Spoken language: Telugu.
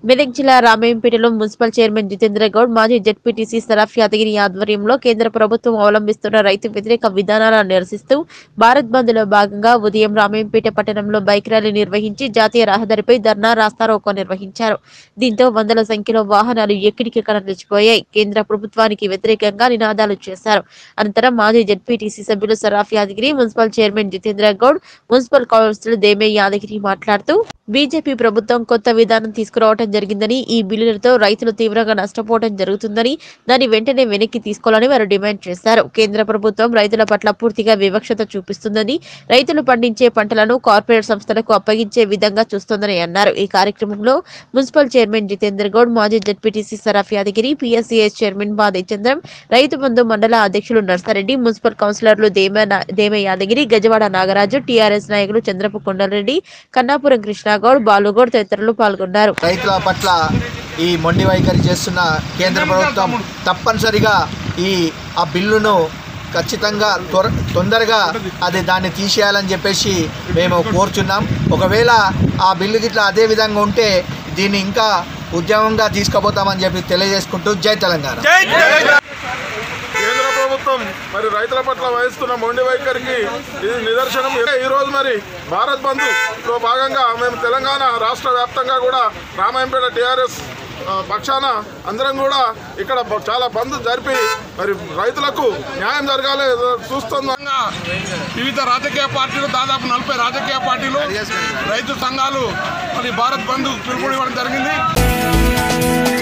మెదక్ జిల్లా రామయ్యంపేటలో మున్సిపల్ చైర్మన్ జితేంద్ర గౌడ్ మాజీ జెడ్పీటీసీ సరాఫ్ యాదగిరి ఆధ్వర్యంలో కేంద్ర ప్రభుత్వం అవలంబిస్తున్న రైతు వ్యతిరేక విధానాలను నిరసిస్తూ భారత్ బంద్ లో భాగంగా ఉదయం రామయ్యంపేట పట్టణంలో బైక్ ర్యాలీ నిర్వహించి జాతీయ రహదారిపై ధర్నా రాస్తారోకో నిర్వహించారు దీంతో వందల సంఖ్యలో వాహనాలు ఎక్కడికెక్కడ నిలిచిపోయాయి కేంద్ర ప్రభుత్వానికి వ్యతిరేకంగా నినాదాలు చేశారు అనంతరం మాజీ జెడ్పీటీసీ సభ్యులు Saraf Yadagiri municipal chairman Jitendra Goud municipal councillor Deme Yadagiri మాట్లాడుతూ బీజేపీ ప్రభుత్వం కొత్త విధానం తీసుకురావడం జరిగిందని ఈ బిల్లులతో రైతులు తీవ్రంగా నష్టపోవడం జరుగుతుందని దాన్ని వెంటనే వెనక్కి తీసుకోవాలని వారు డిమాండ్ చేశారు కేంద్ర ప్రభుత్వం రైతుల పట్ల పూర్తిగా వివక్షత చూపిస్తుందని రైతులు పండించే పంటలను కార్పొరేట్ సంస్థలకు అప్పగించే విధంగా చూస్తోందని అన్నారు ఈ కార్యక్రమంలో మున్సిపల్ చైర్మన్ జితేందర్ గౌడ్ మాజీ ZPTC Saraf Yadagiri PSCS chairman Bade Chandram Rythu Bandhu మండల అధ్యక్షులు నర్సారెడ్డి మున్సిపల్ కౌన్సిలర్లు దేమ దేమ యాదగిరి గజవాడ నాగరాజు టీఆర్ఎస్ నాయకులు చంద్రపు కొండలరెడ్డి కన్నాపురం కృష్ణాగౌడ్ బాలుగౌడ్ తదితరులు పాల్గొన్నారు రైతుల పట్ల ఈ మొండి వైఖరి చేస్తున్న కేంద్ర ప్రభుత్వం తప్పనిసరిగా ఈ ఆ బిల్లును ఖచ్చితంగా త్వర తొందరగా అది దాన్ని తీసేయాలని చెప్పేసి మేము కోరుచున్నాం ఒకవేళ ఆ బిల్లు గిట్లా అదే విధంగా ఉంటే దీన్ని ఇంకా ఉద్యమంగా తీసుకుపోతామని చెప్పి తెలియజేసుకుంటూ జై తెలంగాణ కేంద్ర ప్రభుత్వం మరి రైతుల పట్ల వహిస్తున్న మొండి వైఖరికి ఇది నిదర్శనం ఈ రోజు మరి భారత్ బంధు లో భాగంగా మేము తెలంగాణ రాష్ట్ర వ్యాప్తంగా కూడా రామాయంపేట టీఆర్ఎస్ పక్షాన అందరం కూడా ఇక్కడ బ- చాలా బంద్ జరిపి మరి రైతులకు న్యాయం జరగాలి చూస్తున్నాం వివిధ రాజకీయ పార్టీలు దాదాపు నలభై రాజకీయ పార్టీలు రైతు సంఘాలు మరి భారత్ బంధు పిలుపునివ్వడం జరిగింది